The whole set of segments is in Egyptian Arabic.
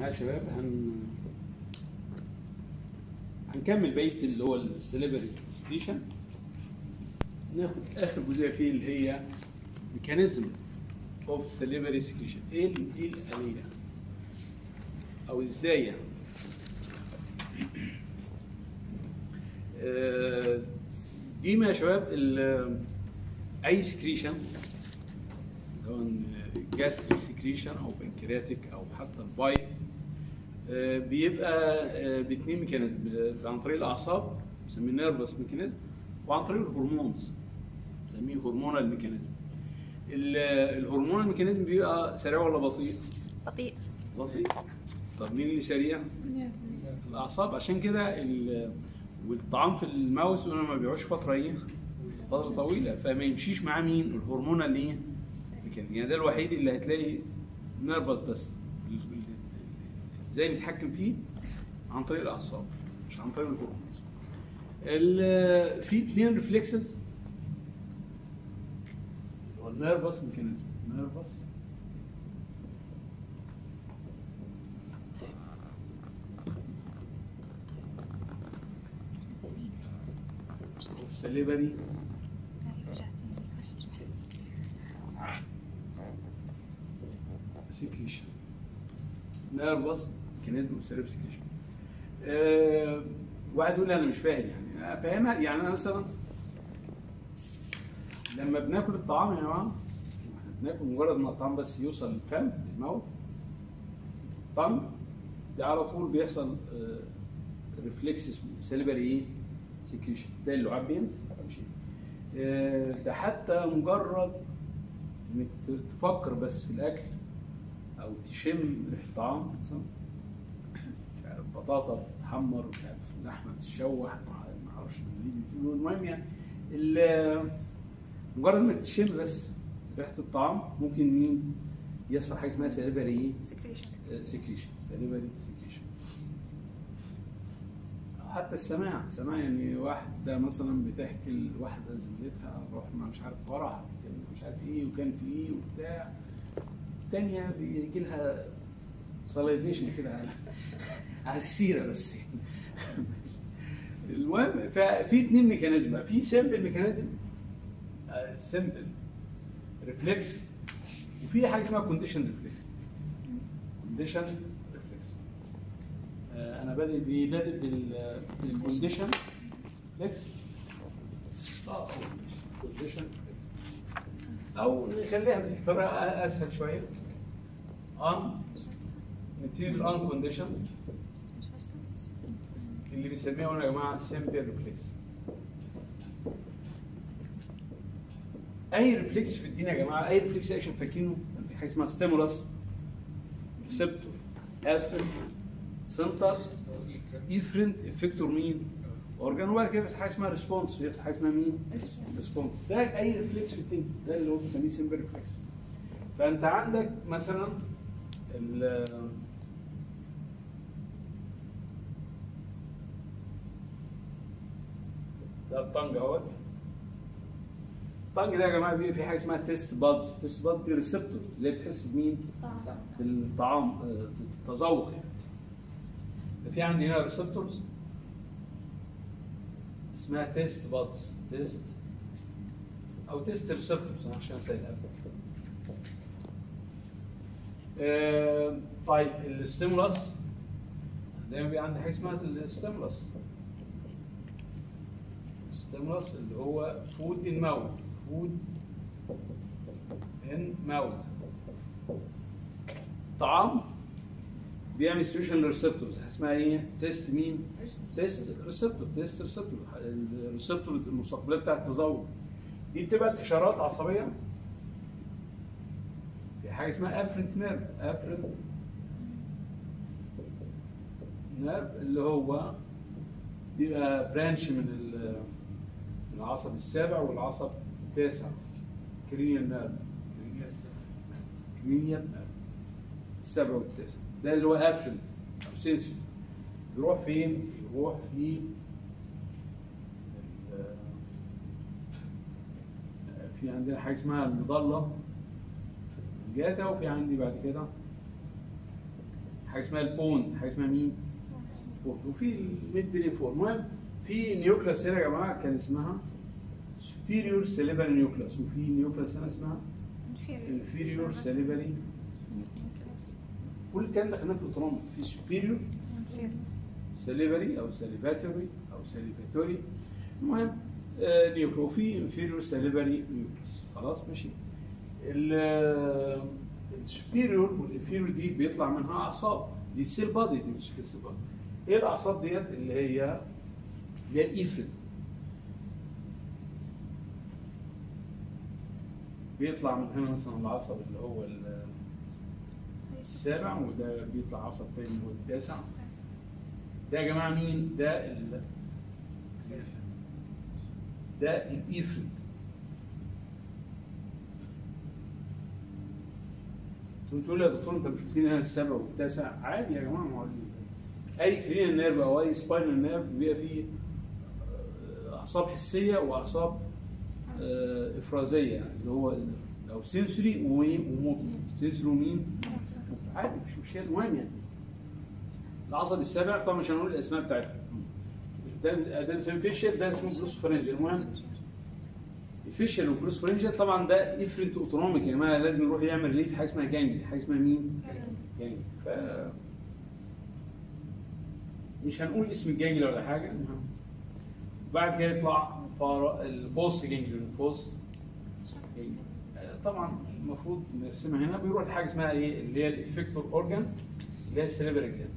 يا شباب هن هنكمل بقيه اللي هو السليبري سكريشن ناخد اخر جزئيه فيه اللي هي ميكانيزم اوف سليبري سكريشن ايه ال- ايه الاليه او ازاي يعني آه، دي ما يا شباب ال- اي سكريشن سواء جاستريك سكريشن او بنكرياتيك او حتى البايب آه، بيبقى آه، باتنين ميكانيزم آه، عن طريق الاعصاب بنسميه نيرفس ميكانيزم وعن طريق الهرمونز بنسميه هرمونال ميكانيزم ال- الهرمونال ميكانيزم بيبقى سريع ولا بطيء؟ بطيء بطيء طب مين اللي سريع؟ الاعصاب عشان كده ال- والطعام في الماوس قلنا ما بيقعدش فتره ايه؟ فتره طويله فما يمشيش معاه مين؟ الهرمونال ايه؟ ميكانيزم. يعني ده الوحيد اللي هتلاقي نربط بس ال- ال- ازاي نتحكم فيه؟ عن طريق الاعصاب مش عن طريق الهرمونز. ال- في اثنين ريفلكسز هو النيرفس ميكانيزم نيرفس سليبري سكريشن نيرفس ميكانيزم سيرف سكريشن أه واحد يقول لي انا مش فاهم يعني افهمها يعني انا مثلا لما بناكل الطعام يا جماعه احنا بناكل مجرد ما الطعام بس يوصل للفم للموت الطنج ده على طول بيحصل ريفلكس اسمه سيلبري ايه؟ سكريشن تلاقي اللعاب بينزل أو شيء. آه، ده حتى مجرد انك ت- تفكر بس في الاكل او تشم ريحه طعام مثلا مش عارف بطاطا بتتحمر مش عارف لحمه بتتشوح ما اعرفش اللي بتقولوا المهم يعني ال- مجرد انك تشم بس ريحه الطعام ممكن مين يحصل حاجه اسمها سيلبري ايه؟ سكريشن سكريشن سليفري سكريشن أو حتى السماع سماع يعني واحدة مثلا بتحكي لواحدة زميلتها رحنا مش عارف فرح كان مش عارف ايه وكان في ايه وبتاع التانية بيجي لها سلايفيشن كده على على السيرة بس المهم ففي اتنين ميكانيزم بقى في سمبل ميكانيزم سمبل ريفلكس وفي حاجه اسمها كونديشن ريفلكس كونديشن ريفلكس انا بادئ بايه؟ بادئ بال- بالكونديشن ريفلكس اه كونديشن ريفلكس او نخليها بطريقه اسهل شويه ان نبتدي بالان كونديشن اللي بيسميها هنا يا جماعه سمبل ريفلكس اي ريفلكس في الدين يا جماعه اي ريفلكس اكشن فاكرينه كان في حاجه اسمها ستيمولاس ريسبتور افرنت سنتر افرنت افكتور مين اورجان وبعد كده بس حاجه اسمها ريسبونس يس حاجه اسمها مين ريسبونس ده اي ريفلكس في الدنيا ده اللي هو بنسميه سمبل ريفلكس فانت عندك مثلا ال ده الطنج اهوت الطنج ده يا جماعه بيبقى في حاجه اسمها تيست بادز تيست بادز دي ريسبتور اللي هي بتحس بمين؟ بالطعام آه، بالتذوق يعني ده في عندي هنا ريسبتورز اسمها تيست بادز تيست او تيست ريسبتورز عشان اسهلها آه، طيب الستيمولاس دايما بيبقى عندي حاجه اسمها الستيمولاس ستيمولاس اللي هو فود ان ماوث فود ان ماوث طعام بيعمل سيوشن للريسبتورز اسمها ايه؟ تيست مين؟ تيست ريسبتور تيست ريسبتور الريسبتور المستقبليه بتاعت التذوق دي بتبقى الاشارات عصبيه في حاجه اسمها افرنت نيرف افرنت نيرف اللي هو بيبقى برانش من ال- العصب السابع والعصب التاسع كرينيال نيرف كرينيال نيرف السابع والتاسع ده اللي هو افرنت او سنسيو يروح فين؟ يروح في ال- في عندنا حاجه اسمها المظله الجاتا وفي عندي بعد كده حاجه اسمها البوند حاجه اسمها مين؟ بوند وفي الميد برين فور المهم في نيوكلاس هنا يا جماعه كان اسمها superior salivary nucleus وفي نيوكلاس هنا اسمها inferior salivary كل الكلام ده خدناه في الاوتونومي في superior سليفري او سليفاتوري او سليفاتوري المهم آه، نيوكليو وفي انفيريور سليفري نيوكليس خلاص ماشي السبيريور والانفيريور دي بيطلع منها اعصاب دي السيل بادي دي مش السيل بادي ايه الاعصاب ديت اللي هي اللي هي الايفرين بيطلع من هنا مثلا العصب اللي هو ال- السابع وده بيطلع عصب تاني هو التاسع ده يا جماعه مين؟ ده ال... ده الايفريت انتوا تقول يا دكتور انت مش قلت لي هنا السابع والتاسع عادي يا جماعه ما هو اي كرينال نيرف او اي سباينال نيرف بيبقى فيه آه، اعصاب حسيه واعصاب آه، افرازيه يعني اللي هو ال- او سنسوري وموتور سنسوري ومين؟ عادي مش مشكله المهم يعني العصب السابع طبعا مش هنقول الاسماء بتاعتهم ده ده اسمه فيشل ده اسمه بروس فرنجل المهم الفيشل وبروس فرنجل طبعا ده افرنت اوتونوميك يا جماعه لازم يروح يعمل ليه في حاجه اسمها جانجلي حاجه اسمها مين؟ جانجلي ف مش هنقول اسم الجانجلي ولا حاجه المهم بعد كده يطلع بارا البوست جانجلي البوست جانجلي. آه، طبعا المفروض نرسمها هنا بيروح لحاجه اسمها ايه اللي هي الافكتور اورجان اللي هي السليبري جلاند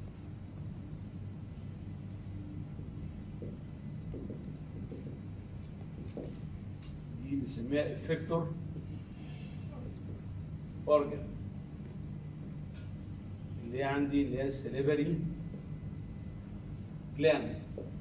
دي بنسميها افكتور اورجان اللي هي عندي اللي هي السليبري جلاند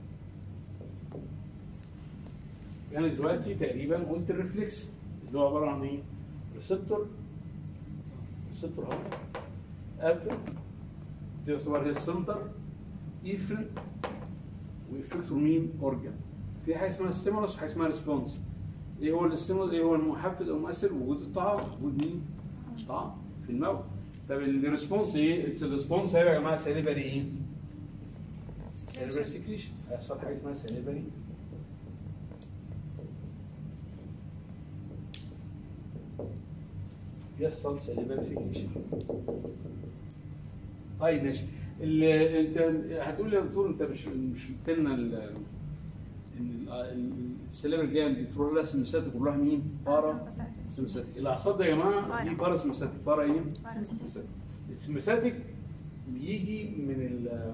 انا دلوقتي تقريبا قلت الريفلكس اللي هو عباره عن ايه؟ ريسبتور ريسبتور اهو قافل دي يعتبر هي السنتر ايفرنت وافكتور مين؟ اورجان في حاجه اسمها ستيمولس وحاجه اسمها ريسبونس ايه هو الاستيمولس ايه هو المحفز او المؤثر وجود الطعام وجود مين؟ الطعام في الموت طب الريسبونس ايه؟ الريسبونس هيبقى يا جماعه سليبري ايه؟ سليبري سكريشن هيحصل حاجه اسمها سليبري يحصل سليبري سكريشن طيب ماشي ال- انت هتقول لي يا دكتور انت مش مش قلت لنا ال- ان ال- ال- السليبري جلاند دي تروح لها سمساتيك كلها مين؟ بارا سمساتيك الاعصاب ده يا جماعه دي بارا سمساتيك بارا ايه؟ سمساتيك السمساتيك بيجي من ال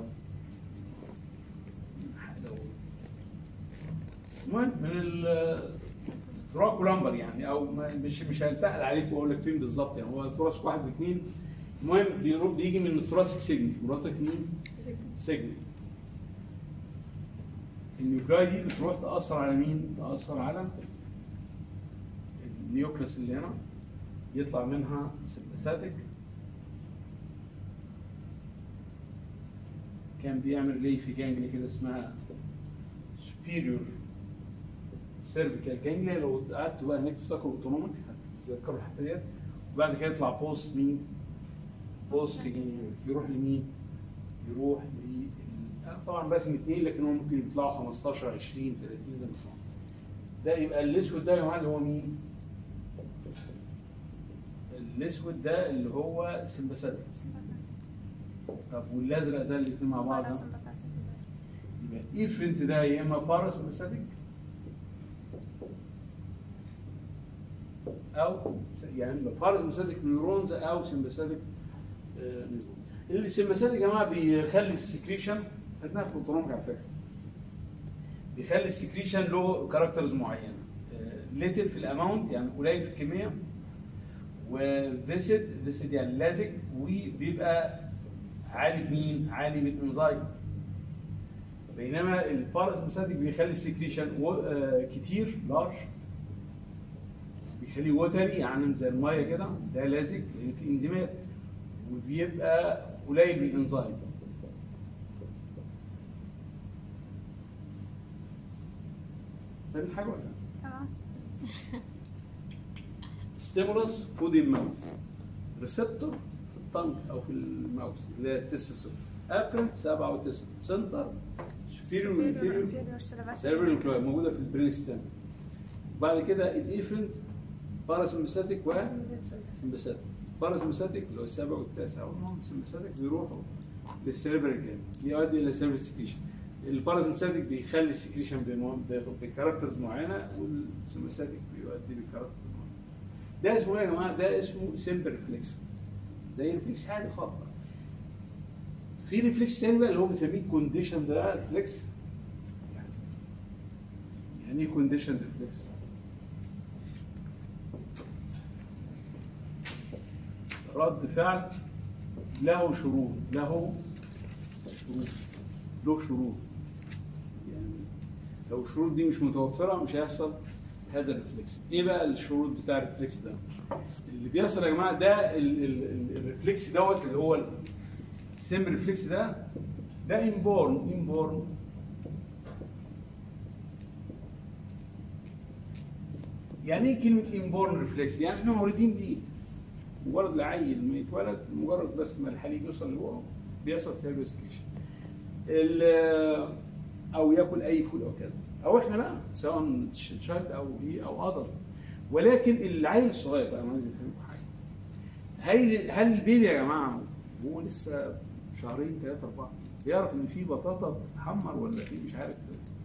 لو- المهم من ال تراك ولمبر يعني او ما- مش مش هنتقل عليك واقول لك فين بالظبط يعني هو ثراس واحد واثنين المهم بيروح بيجي من الثراسك سيجمنت مراتك مين؟ سيجمنت النيوكلاي دي بتروح تاثر على مين؟ تاثر على النيوكليس اللي هنا يطلع منها سيمباثيك كان بيعمل ليه في جانجلي كده اسمها superior cervical جانجلي لو قعدتوا بقى هناك تفتكروا اوتونوميك هتتذكروا الحته ديت وبعد كده يطلع بوست مين؟ بوست جانجلي يروح لمين؟ يروح ل أنا طبعا برسم اثنين لكن هو ممكن يطلعوا 15 20 30 ده مش مهم. ده يبقى الاسود ده يا جماعه اللي هو مين؟ الاسود ده اللي هو سمباثيك طب والازرق ده الاثنين مع بعض ده يبقى ايفرنت ده يا اما باراسمباثيك او يعني اما باراسمباثيك نيورونز او سمباثيك نيورونز السمباثيك يا جماعه بيخلي السكريشن خدناها في الاوتونوميك على فكره بيخلي السكريشن له كاركترز معينه ليتل في الاماونت يعني قليل في الكميه وفيسد فيسد يعني لازق وبيبقى عالي بمين؟ عالي بالانزايم بينما الباراسمباثيك بيخلي السكريشن و- آه، كتير لارج بيخليه ووتري عامل زي الميه كده ده لازق لان في انزيمات وبيبقى قليل بالانزايم فاهم حاجه ولا لا؟ تمام ستيمولس فود ان ماوث ريسبتور الطنج او في الماوس اللي هي التست افرنت سبعه وتسعه سنتر سوبيريور وانفيريور سيرفر انكلاين موجوده في البرين ستام بعد كده الايفرنت باراسمبثيك و سمبثيك باراسمبثيك اللي هو السابع والتاسع والنون سمبثيك بيروحوا للسيرفر جلاند يؤدي الى سيرفر سكريشن الباراسمبثيك بيخلي السكريشن بنوع- بكاركترز معينه والسمبثيك بيؤدي بكاركترز معينه ده اسمه ايه يا جماعه؟ ده اسمه سيمبل ريفلكس ده ريفلكس عادي خالص في ريفلكس تاني بقى اللي هو بنسميه كونديشن ده ريفلكس يعني ايه كونديشن ريفلكس؟ رد فعل له شروط له شروط له شروط يعني لو الشروط دي مش متوفره مش هيحصل هذا الريفلكس ايه بقى الشروط بتاع الريفلكس ده اللي بيحصل يا جماعه ده ال- ال- ال- الريفلكس دوت اللي هو السيم ريفلكس ده ده انبورن انبورن يعني ايه كلمه انبورن ريفلكس يعني احنا مولودين بيه مجرد العيل ما يتولد مجرد بس ما الحليب يوصل لبقه بيحصل سيرفيسكيشن او ياكل اي فول او كذا او احنا بقى سواء تشايلد او ايه او ادلت ولكن العيل الصغير بقى انا عايز افهمكم حاجه هل هل البيبي يا جماعه وهو لسه شهرين ثلاثه اربعه بيعرف ان في بطاطا بتتحمر ولا في مش عارف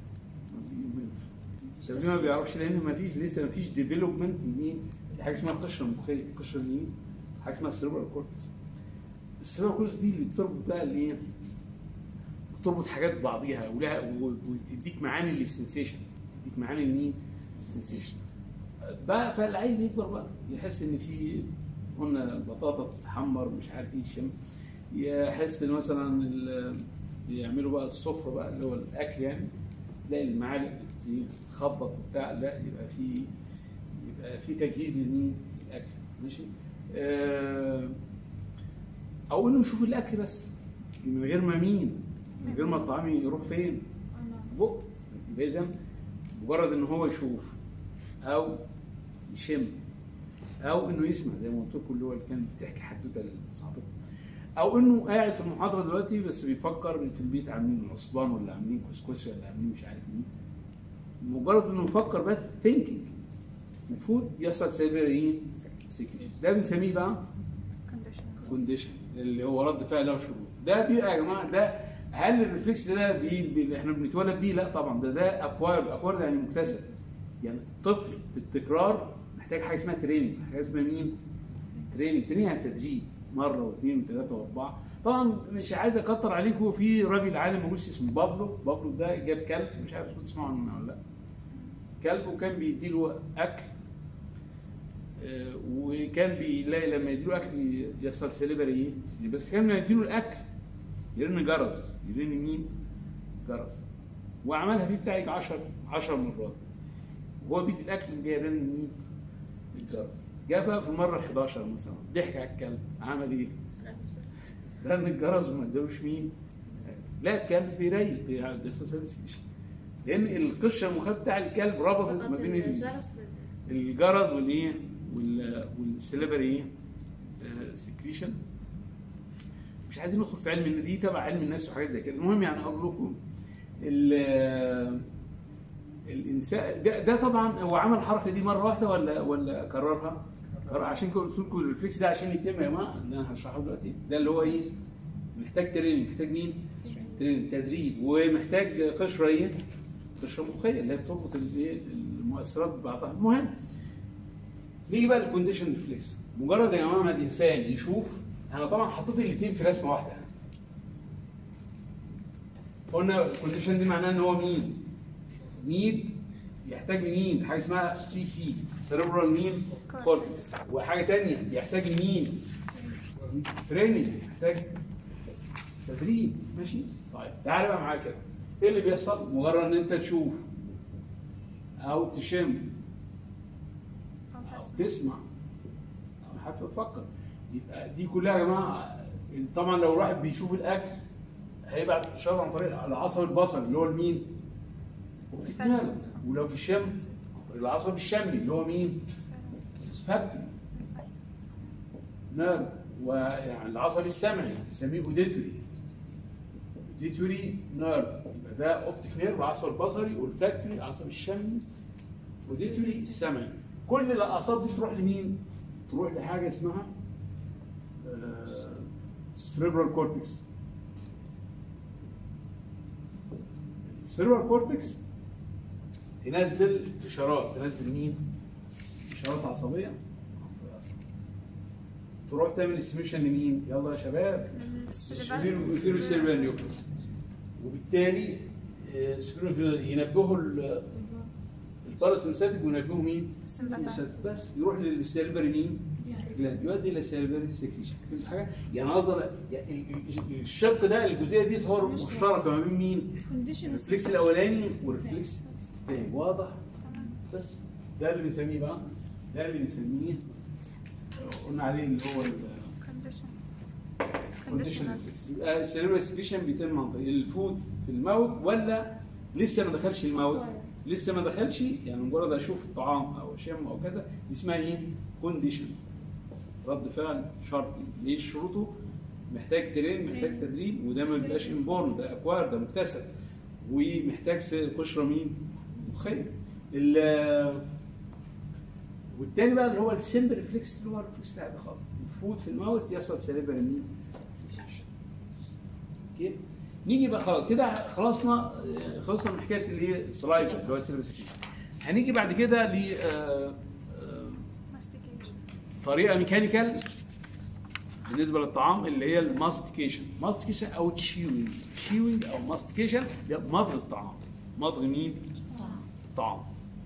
طب ليه ما بيعرفش لان ما فيش لسه ما فيش ديفلوبمنت لمين حاجه اسمها القشره المخيه القشره اليمين حاجه اسمها السيربرال كورتكس السيربرال كورتكس دي اللي بتربط بقى الايه بتربط حاجات ببعضيها ولها و- وتديك معاني للسنسيشن تديك معاني لمين؟ السنسيشن بقى فالعيل يكبر بقى يحس ان في قلنا البطاطا بتتحمر مش عارف ايه الشم يحس ان مثلا ال- يعملوا بقى السفره بقى اللي هو الاكل يعني تلاقي المعالق بتتخبط وبتاع لا يبقى في يبقى في تجهيز لمين؟ الاكل ماشي آه، او انه يشوف الاكل بس من غير ما مين من غير ما الطعام يروح فين بق يبقى اذا مجرد ان هو يشوف او يشم او انه يسمع زي ما قلت لكم اللي هو اللي كان بتحكي حدوته لصاحبته او انه قاعد في المحاضره دلوقتي بس بيفكر في البيت عاملين عصبان ولا عاملين كسكسي ولا عاملين مش عارف مين مجرد انه يفكر بس ثينكينج المفروض يحصل سيرفرين سيكريشن ده بنسميه بقى كونديشن اللي هو رد فعل له شروط ده بيبقى يا جماعه ده هل الريفلكس ده بي بي احنا بنتولد بيه؟ لا طبعا ده ده اكوايرد اكوايرد يعني مكتسب يعني الطفل بالتكرار محتاج حاجه اسمها تريننج حاجه اسمها مين؟ تريننج تريننج يعني تدريب مره واثنين وثلاثه واربعه طبعا مش عايز اكتر عليكم في راجل عالم روسي اسمه بابلو بابلو ده جاب كلب مش عارف كنت تسمعوا عنه ولا لا كلب وكان بيديله اكل آه، وكان بيلاقي لما يديله اكل يحصل سليبري ايه بس كان لما يديله الاكل يرن جرس يرن مين؟ جرس وعملها فيه بتاعي 10 10 مرات وهو بيدي الاكل جاي يرن مين؟ الجرس جابها في المره ال 11 مثلا ضحك على الكلب عمل ايه؟ رن الجرس وما ادالوش مين؟ لا الكلب بيريل بيحصل سلسلة لان القشره المخيه بتاع الكلب ربطت ما بين ال- الجرس بال- الجرس والايه وال- والسليفري ايه سكريشن مش عايزين ندخل في علم ان دي تبع علم النفس وحاجات زي كده المهم يعني اقول لكم ال- الانسان ده, ده طبعا هو عمل الحركه دي مره واحده ولا ولا كررها؟ كرر عشان كده قلت لكم الريفلكس ده عشان يتم يا جماعه اللي انا هشرحه دلوقتي ده اللي هو ايه؟ محتاج تريننج محتاج مين؟ تريننج تدريب ومحتاج قشره ايه؟ قشره مخيه اللي هي بتربط الايه؟ المؤثرات ببعضها المهم نيجي بقى للكونديشن ريفلكس مجرد يا جماعه ما الانسان يشوف انا طبعا حطيت الاثنين في رسمه واحده قلنا الكونديشن دي معناه ان هو مين؟ مين يحتاج لمين؟ حاجه اسمها سي سي سيربرال مين؟ كورتكس وحاجه ثانيه يحتاج لمين؟ تريننج يحتاج تدريب ماشي؟ طيب تعالى بقى معايا كده ايه اللي بيحصل؟ مجرد ان انت تشوف او تشم او تسمع او حتى تفكر يبقى دي كلها يا جماعه طبعا لو الواحد بيشوف الاكل هيبعت اشاره عن طريق العصب البصري اللي هو المين؟ الدماغ ولو بيشم عن طريق العصب الشمي اللي هو مين؟ الفاكتوري نعم ويعني العصب السمعي نسميه اوديتوري اوديتوري نيرف يبقى ده اوبتيك نيرف العصب البصري والفاكتوري العصب الشمي اوديتوري السمعي كل الاعصاب دي تروح لمين؟ تروح لحاجه اسمها سيريبرال كورتكس السيريبرال كورتكس تنزل اشارات تنزل مين؟ اشارات عصبيه تروح تعمل استيميشن لمين؟ يلا يا شباب السبيرو سيرفير نيوكليس وبالتالي آه، السبيرو ينبهوا ال- الباراسمساتيك وينبهوا مين؟ السمباثيك. بس يروح للسيرفري مين؟ جلاند يؤدي الى سيرفري سكريشن فهمت حاجه؟ يعني قصدي يعني ال- ال- الشق ده الجزئيه دي ظهر مشتركه ما بين مين؟ الريفلكس الاولاني والريفلكس الثاني واضح؟ بس ده اللي بنسميه بقى ده اللي بنسميه قلنا عليه اللي هو ال- كونديشن يبقى السيريبرال سكريشن بيتم عن طريق الفود في الماوث ولا لسه ما دخلش الماوث لسه ما دخلش يعني مجرد اشوف الطعام او اشم او كذا دي اسمها ايه؟ كونديشن رد فعل شرطي ليه شروطه؟ محتاج ترين محتاج تدريب وده ما بيبقاش انبورن ده اكوار ده مكتسب ومحتاج س- قشره مين؟ مخيه ال- والتاني بقى اللي هو السمبل ريفلكس اللي هو الريفلكس العادي خالص الفود في الماوث يحصل سليفري مين؟ اوكي نيجي بقى خلاص كده خلصنا خلصنا من حكايه اللي هي السلايفا اللي هو السيرفس هنيجي بعد كده ل آه، آه، طريقه ميكانيكال بالنسبه للطعام اللي هي الماستيكيشن ماستيكيشن او تشيوينج تشيوينج او ماستيكيشن مضغ الطعام مضغ مين؟ الطعام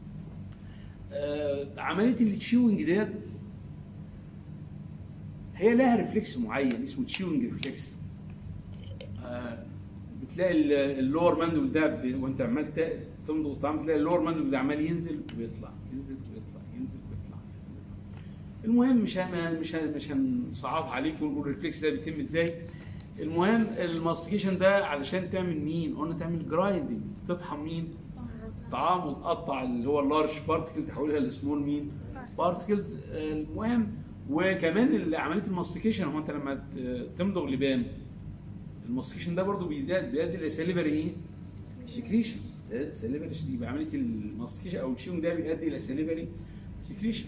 آه، عمليه التشيوينج ديت هي لها ريفلكس معين اسمه تشيوينج ريفلكس آه، بتلاقي ال- اللور ماندول ده ب- وانت عمال ت- تمضغ الطعام تلاقي اللور ماندول ده عمال ينزل ويطلع ينزل ويطلع ينزل ويطلع المهم مش هن مش هن مش هنصعب عليكم ونقول الريفلكس ده بيتم ازاي المهم الماستيكيشن ده علشان تعمل مين؟ قلنا تعمل جرايندنج تطحن مين؟ طعام وتقطع اللي هو اللارج بارتكل تحولها لسمول مين؟ بارتكلز المهم وكمان ال- عمليه الماستيكيشن هو انت لما ت- تمضغ لبان الماستيكيشن ده برضه بيزداد بيؤدي الى سليفري ايه؟ سكريشن سليفري يبقى عمليه الماستيكيشن او الشيوم ده بيؤدي الى سليفري سكريشن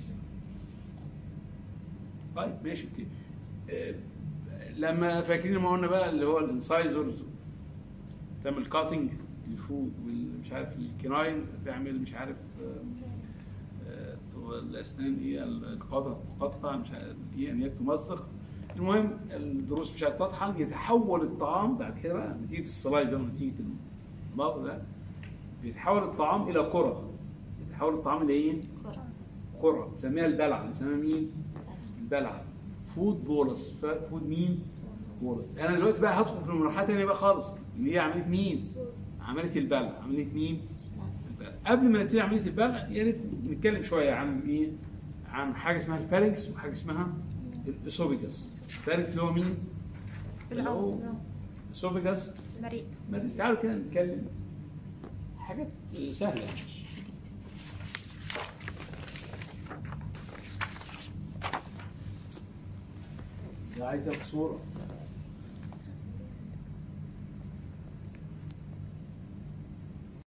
طيب ماشي اوكي آه، لما فاكرين ما قلنا بقى اللي هو الانسايزرز تعمل كاتنج للفود والمش عارف الكناين تعمل مش عارف آه، آه، تو- الاسنان ايه القطع تقطع مش عارف ايه ان هي تمزق المهم الضروس مش عارف تطحن يتحول الطعام بعد كده بقى نتيجه السلايد ده ونتيجه المضغ ده بيتحول الطعام الى كره يتحول الطعام الى ايه؟ كره تسميها البلعه نسميها مين؟ البلعه فود بولس ف- فود مين؟ بولس انا دلوقتي بقى هدخل في مرحله ثانيه بقى خالص اللي هي عمليه مين؟ عمليه البلع عمليه مين؟ البلع قبل ما نبتدي عمليه البلع يا ريت نتكلم شويه عن ايه؟ عن حاجه اسمها الفارنكس وحاجه اسمها الاسوفيجاس الفارنكس اللي هو مين؟ اللي هو اسوفيجاس مريء ما تعالوا كده نتكلم حاجات سهله ده عايز ياخد صوره